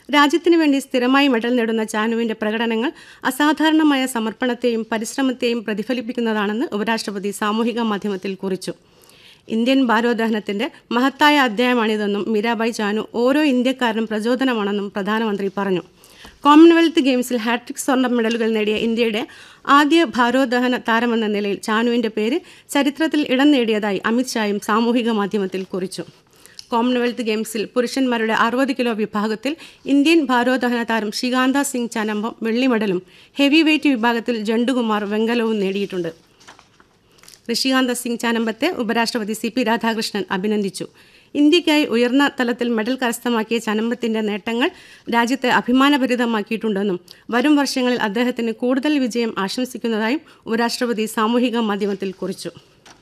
രാജ്യത്തിനു വേണ്ടി സ്ഥിരമായി മെഡൽ നേടുന്ന ചാനുവിന്റെ പ്രകടനങ്ങൾ അസാധാരണമായ സമർപ്പണത്തെയും പരിശ്രമത്തെയും പ്രതിഫലിപ്പിക്കുന്നതാണെന്ന് ഉപരാഷ്ട്രപതി സാമൂഹിക മാധ്യമത്തിൽ കുറിച്ചു ഇന്ത്യൻ ഭാരോദ്വഹനത്തിന്റെ മഹത്തായ അധ്യായമാണിതെന്നും മീരാബായി ചാനു ഓരോ ഇന്ത്യക്കാരനും പ്രചോദനമാണെന്നും പ്രധാനമന്ത്രി പറഞ്ഞു കോമൺവെൽത്ത് ഗെയിംസിൽ ഹാട്രിക് സ്വർണ്ണ മെഡലുകൾ നേടിയ ഇന്ത്യയുടെ ആദ്യ ഭാരോദ്വഹന താരമെന്ന നിലയിൽ ചാനുവിന്റെ പേര് ചരിത്രത്തിൽ ഇടം നേടിയതായി അമിത്ഷായും സാമൂഹിക മാധ്യമത്തിൽ കുറിച്ചു കോമൺവെൽത്ത് ഗെയിംസിൽ പുരുഷന്മാരുടെ അറുപത് കിലോ വിഭാഗത്തിൽ ഇന്ത്യൻ ഭാരോദ്വഹന താരം ശികാന്ത സിംഗ് ചാനമ്പം വെള്ളി മെഡലും ഹെവി വെയ്റ്റ് വിഭാഗത്തിൽ ജണ്ടുകുമാർ വെങ്കലവും നേടിയിട്ടുണ്ട് ഋഷികാന്ത സിംഗ് ചാനമ്പത്തെ ഉപരാഷ്ട്രപതി സി പി രാധാകൃഷ്ണൻ അഭിനന്ദിച്ചു ഇന്ത്യയ്ക്കായി ഉയർന്ന തലത്തിൽ മെഡൽ കരസ്ഥമാക്കിയ ചനമ്പത്തിന്റെ നേട്ടങ്ങൾ രാജ്യത്തെ അഭിമാനഭരിതമാക്കിയിട്ടുണ്ടെന്നും വരും വർഷങ്ങളിൽ അദ്ദേഹത്തിന് കൂടുതൽ വിജയം ആശംസിക്കുന്നതായും ഉപരാഷ്ട്രപതി സാമൂഹിക മാധ്യമത്തിൽ കുറിച്ചു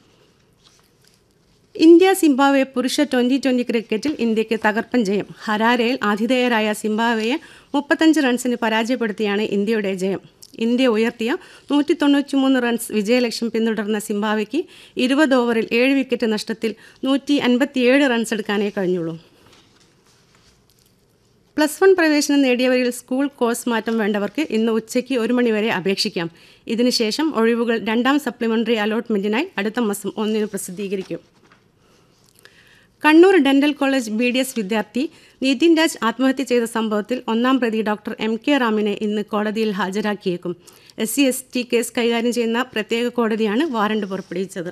ഇന്ത്യ സിംബാബ്വെ പുരുഷ ട്വന്റി ട്വന്റി ക്രിക്കറ്റിൽ ഇന്ത്യക്ക് തകർപ്പൻ ജയം ഹരാരയിൽ ആതിഥേയരായ സിംബാബ്വെയെ മുപ്പത്തഞ്ച് റൺസിന് പരാജയപ്പെടുത്തിയാണ് ഇന്ത്യയുടെ ജയം ഇന്ത്യ ഉയർത്തിയ നൂറ്റി തൊണ്ണൂറ്റിമൂന്ന് റൺസ് വിജയലക്ഷ്യം പിന്തുടർന്ന സിംബാബ്വെക്ക് ഇരുപത് ഓവറിൽ ഏഴ് വിക്കറ്റ് നഷ്ടത്തിൽ നൂറ്റി അൻപത്തിയേഴ് റൺസ് എടുക്കാനേ കഴിഞ്ഞുള്ളൂ പ്ലസ് വൺ പ്രവേശനം നേടിയവരിൽ സ്കൂൾ കോഴ്സ് മാറ്റം വേണ്ടവർക്ക് ഇന്ന് ഉച്ചയ്ക്ക് ഒരു മണിവരെ അപേക്ഷിക്കാം ഇതിനുശേഷം ഒഴിവുകൾ രണ്ടാം സപ്ലിമെന്ററി അലോട്ട്മെന്റിനായി അടുത്ത മാസം ഒന്നിന് പ്രസിദ്ധീകരിക്കും Kannur dental college B D S വിദ്യാർത്ഥി നിതിൻ രാജ് ആത്മഹത്യ ചെയ്ത സംഭവത്തിൽ ഒന്നാം പ്രതി ഡോക്ടർ എം കെ റാമിനെ ഇന്ന് കോടതിയിൽ ഹാജരാക്കിയേക്കും S C S T case കൈകാര്യം ചെയ്യുന്ന പ്രത്യേക കോടതിയാണ് വാറണ്ട് പുറപ്പെടുവിച്ചത്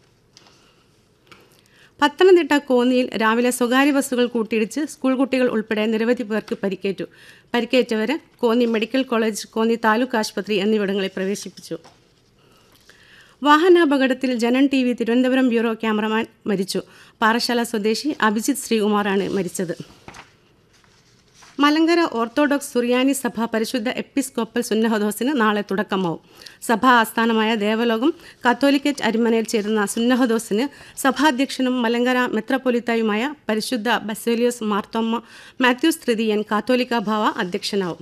പത്തനംതിട്ട കോന്നിയിൽ രാവിലെ സ്വകാര്യ ബസ്സുകൾ കൂട്ടിയിടിച്ച് സ്കൂൾ കുട്ടികൾ ഉൾപ്പെടെ നിരവധി പേർക്ക് പരിക്കേറ്റു പരിക്കേറ്റവരെ കോന്നി മെഡിക്കൽ കോളേജ് കോന്നി താലൂക്ക് ആശുപത്രി എന്നിവിടങ്ങളിൽ പ്രവേശിപ്പിച്ചു വാഹനാപകടത്തിൽ ജനൻ T V Thiruvananthapuram bureau cameraman മരിച്ചു പാറശാല സ്വദേശി അഭിജിത്ത് ശ്രീകുമാറാണ് മരിച്ചത് മലങ്കര ഓർത്തഡോക്സ് സുറിയാനി സഭ പരിശുദ്ധ എപ്പിസ്കോപ്പൽ സുന്നഹദോസിന് നാളെ തുടക്കമാവും സഭാ ആസ്ഥാനമായ ദേവലോകം കത്തോലിക്കറ്റ് അരിമനയിൽ ചേരുന്ന സുന്നഹദോസിന് സഭാധ്യക്ഷനും മലങ്കര മെത്രപ്പൊലിത്തായുമായ പരിശുദ്ധ ബസേലിയോസ് മാർത്തോമ്മ മാത്യൂസ് തൃതീയൻ കാത്തോലിക്ക ഭാവ അധ്യക്ഷനാവും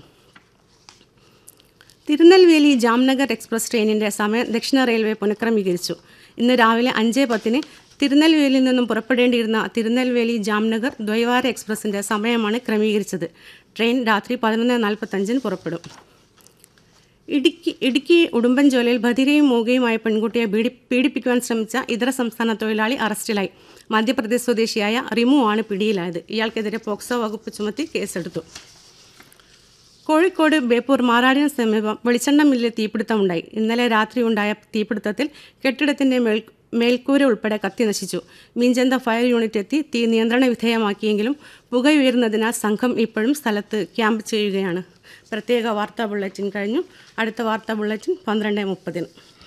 തിരുനെൽവേലി ജാംനഗർ എക്സ്പ്രസ് ട്രെയിനിന്റെ സമയം ദക്ഷിണ റെയിൽവേ പുനഃക്രമീകരിച്ചു ഇന്ന് രാവിലെ അഞ്ച് പത്തിന് തിരുനെൽവേലിയിൽ നിന്നും പുറപ്പെടേണ്ടിയിരുന്ന തിരുനെൽവേലി ജാംനഗർ ദ്വൈവാര എക്സ്പ്രസിന്റെ സമയമാണ് ക്രമീകരിച്ചത് ട്രെയിൻ രാത്രി പതിനൊന്ന് നാൽപ്പത്തഞ്ചിന് പുറപ്പെടും ഇടുക്കി ഇടുക്കി ഉടുമ്പൻചോലയിൽ ബധിരയും മൂകയുമായ പെൺകുട്ടിയെ പീഡി പീഡിപ്പിക്കുവാൻ ശ്രമിച്ച ഇതര സംസ്ഥാന തൊഴിലാളി അറസ്റ്റിലായി മധ്യപ്രദേശ് സ്വദേശിയായ റിമു ആണ് പിടിയിലായത് ഇയാൾക്കെതിരെ പോക്സോ വകുപ്പ് ചുമത്തി കേസെടുത്തു കോഴിക്കോട് ബേപ്പൂർ മാറാടിന് സമീപം വെളിച്ചെണ്ണ മില്ലിൽ തീപിടുത്തമുണ്ടായി ഇന്നലെ രാത്രി ഉണ്ടായ തീപിടുത്തത്തിൽ കെട്ടിടത്തിന്റെ മേൽ മേൽക്കൂര ഉൾപ്പെടെ കത്തി നശിച്ചു മീഞ്ചന്ത ഫയർ യൂണിറ്റ് എത്തി തീ നിയന്ത്രണ വിധേയമാക്കിയെങ്കിലും പുകയുയരുന്നതിനാൽ സംഘം ഇപ്പോഴും സ്ഥലത്ത് ക്യാമ്പ് ചെയ്യുകയാണ് പ്രത്യേക വാർത്താ ബുള്ളറ്റിൻ കഴിഞ്ഞു അടുത്ത വാർത്താ ബുള്ളറ്റിൻ പന്ത്രണ്ട് മുപ്പതിന്